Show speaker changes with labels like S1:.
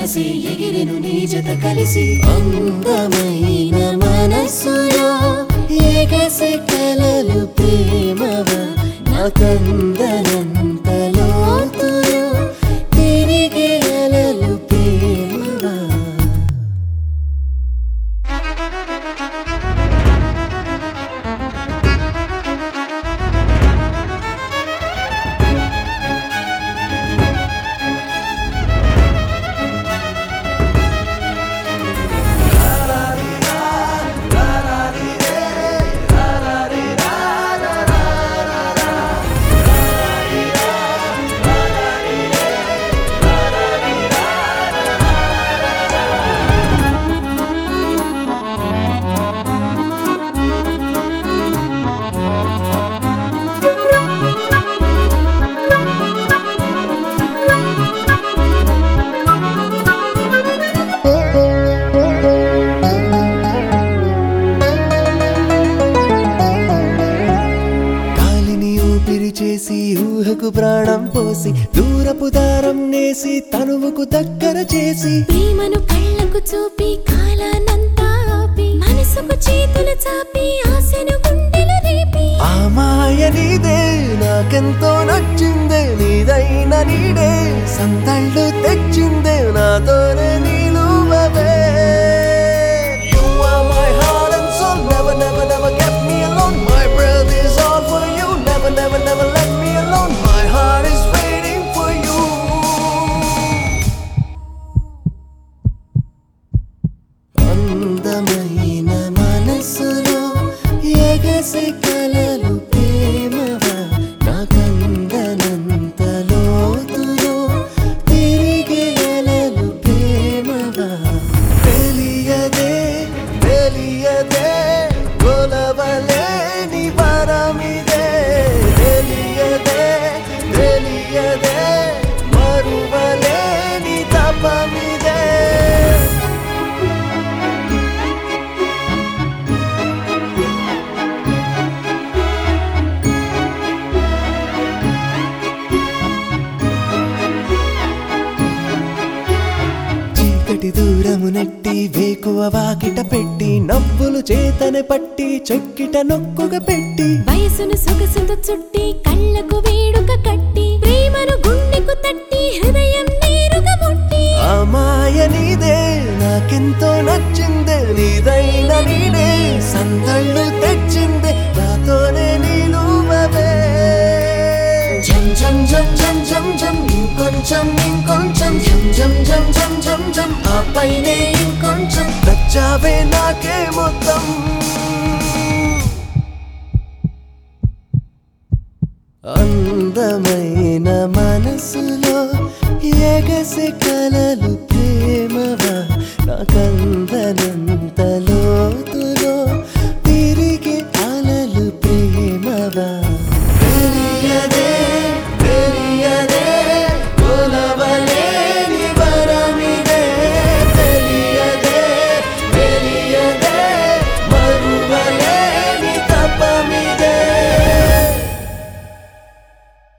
S1: మనసే ఎగిరెను నీ జత కలిసి అందమైన మనసులో ఎగసే కలలు ప్రేమవా నాకందనంత లోతులో తిరిగే అలలు ప్రేమవా గాలిని ఊపిరి చేసి ఊహకు ప్రాణం పోసి దూరపు దారం నేసి తనువుకు దగ్గర చేసి
S2: ప్రేమను కళ్ళకు చూపి కాలానంతా ఆపి మనసుకు చేతులు చాపి ఆశను గుండెలు రేపి
S1: ఆ మాయ నీదే నాకెంతో నచ్చిందే నీదైన నీడే సందళ్ళు తెచ్చిందే నాతోనే నీలువవే You are my heart and soul Never, never, never get me alone My breath is all for you Never, never, never let me alone My heart is waiting for you అందమైన మనసులో ఎగసి కలలు ప్రేమవా నాకందనంత లోతులో తిరిగే అలలు ప్రేమవా తెలియదే తెలియదే కొలవలేని వరమిదే తెలియదే తెలియదే మరువలేని తపమిదే చీకటి దూరము నెట్టి వేకువ వాకిట పెట్టి నవ్వులు చేతనే పట్టి చొక్కిట నొక్కుగా పెట్టి
S2: వయసును సొగసుతో చుట్టి కళ్ళకు వేడుక కట్టి ప్రేమను గుండెకు తట్టి హృదయం నేరుగా ముట్టి
S1: ఆ మాయ నీదే నాకెంతో నచ్చిందే నీదైన నీడే సందళ్ళు తెచ్చిందే నాతోనే నీలువవే జం జం జం జం జం జం ఇంకొంచెం ఇంకొంచెం జం జం జం జం జం జం ఆ పైనే ఇంకొంచెం నచ్చావే నాకే మొత్తం అందమైన మనసులో ఎగసి కలలు ప్రేమవా నాకందనంతలో